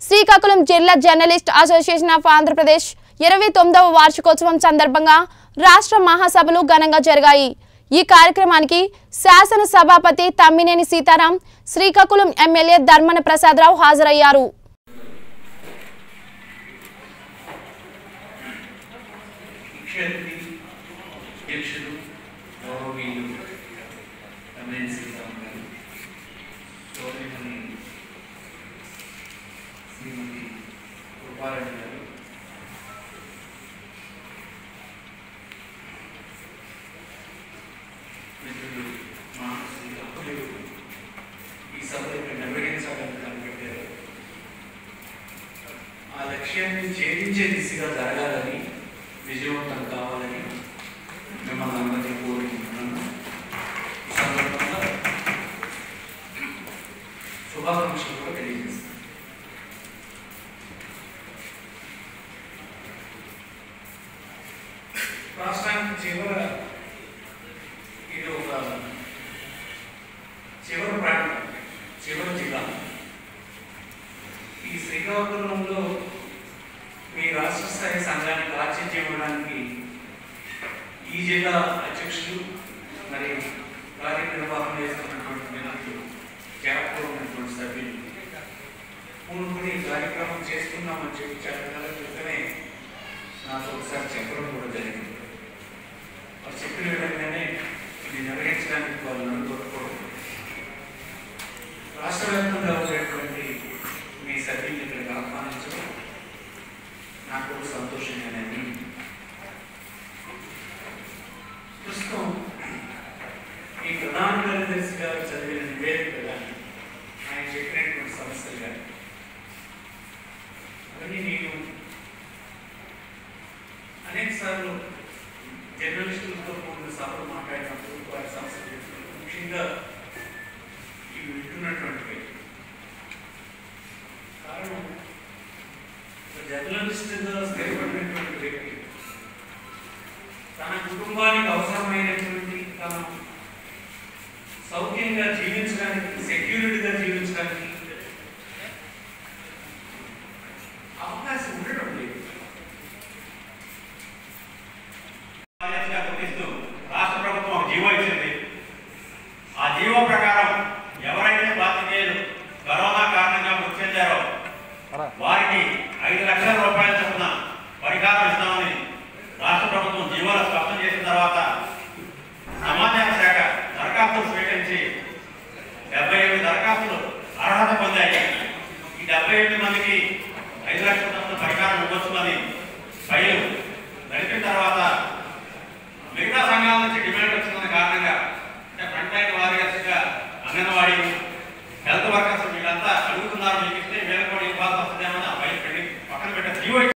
శ్రీకాకుళం జిల్లా journalist association of Andhra Pradesh ఇరవై తొమ్మిదవ వార్షికోత్సవం సందర్భంగా రాష్ట్ర మహాసభలు ఘనంగా జరిగాయి ఈ కార్యక్రమానికి శాసన సభాపతి తమ్మినేని సీతారాం శ్రీకాకుళం ఎమ్మెల్యే ధర్మన ప్రసాదరావు హాజరయ్యారు ముఖ్యతిథి అధ్యక్షులు గౌరవనీయులు ఎమ్మెల్యే సీతారాం గారు గౌరవనీయులు శ్రీమతి కృపారెడ్డి గారు మిత్రులు మా శ్రీ అప్పులు ఈ సభ ఇక్కడ నిర్వహించాలని కనిపెట్టారు ఆ లక్ష్యాన్ని ఛేదించే దిశగా జరగాలని విజయవంతం కావాలని మిమ్మల్ని అందరినీ కోరుకుంటున్నాను ఈ సందర్భంగా శుభాకాంక్షలు కూడా తెలియజేస్తాను రాష్ట్రానికి చివర ఇది ఒక చివరి ప్రాంతం చివరి జిల్లా ఈ శ్రీకాకుళంలో మీ రాష్ట్ర స్థాయి సంఘానికి ఆతిథ్యం ఇవ్వడానికి ఈ జిల్లా అధ్యక్షులు మరి కార్యనిర్వహణ చేస్తున్నటువంటి మిత్రులు జాగ్రత్తగా ఉన్నటువంటి సభ్యులు పూనుకుని ఈ కార్యక్రమం చేస్తున్నామని చెప్పి చాలా నెలల క్రితమే నాకు ఒకసారి చెప్పడం కూడా జరిగింది వారు చెప్పిన విధంగానే ఇది నిర్వహించడానికి వాళ్ళు నన్ను కోరుకోవడం రాష్ట్ర వ్యాప్తంగా ఉండేటువంటి మీ సభ్యులు ఇక్కడికి ఆహ్వానించడం నాకు సంతోషంగానే ఉంది ప్రస్తుతం ఈ ప్రధాన కార్యదర్శి గారు చదివిన నివేదిక కానీ ఆయన చెప్పినటువంటి సమస్యలు కానీ అవన్నీ నేను అనేక సార్లు జర్నలిస్టులతో కూడిన సభలు మాట్లాడినప్పుడు వారి సమస్యలు చెప్పినప్పుడు ముఖ్యంగా ఇవి వింటున్నటువంటివి కారణం ఒక జర్నలిస్ట్గా స్థిరపడినటువంటి వ్యక్తి తన కుటుంబానికి అవసరమైనటువంటి తన సౌఖ్యంగా జీవించడానికి సెక్యూరిటీగా జీవించడానికి అవకాశం ఉండడం లేదు బాధ్యతగా గుర్తిస్తూ రాష్ట్ర ప్రభుత్వం ఒక జీవో ఇచ్చింది ఆ జీవో ప్రకారం ఎవరైతే బాధ్యతలు కరోనా కారణంగా మృతి చెందారో వారికి ఐదు లక్షల రూపాయల చొప్పున పరిహారం ఇస్తామని రాష్ట్ర ప్రభుత్వం జీవోలో స్పష్టం చేసిన తర్వాత సమాచార శాఖ దరఖాస్తులు స్వీకరించి డెబ్బై ఎనిమిది దరఖాస్తులు అర్హత పొందాయి ఈ డెబ్బై ఎనిమిది మందికి ఐదు లక్షల చొప్పున పరిహారం ఇవ్వచ్చునని ఫైలు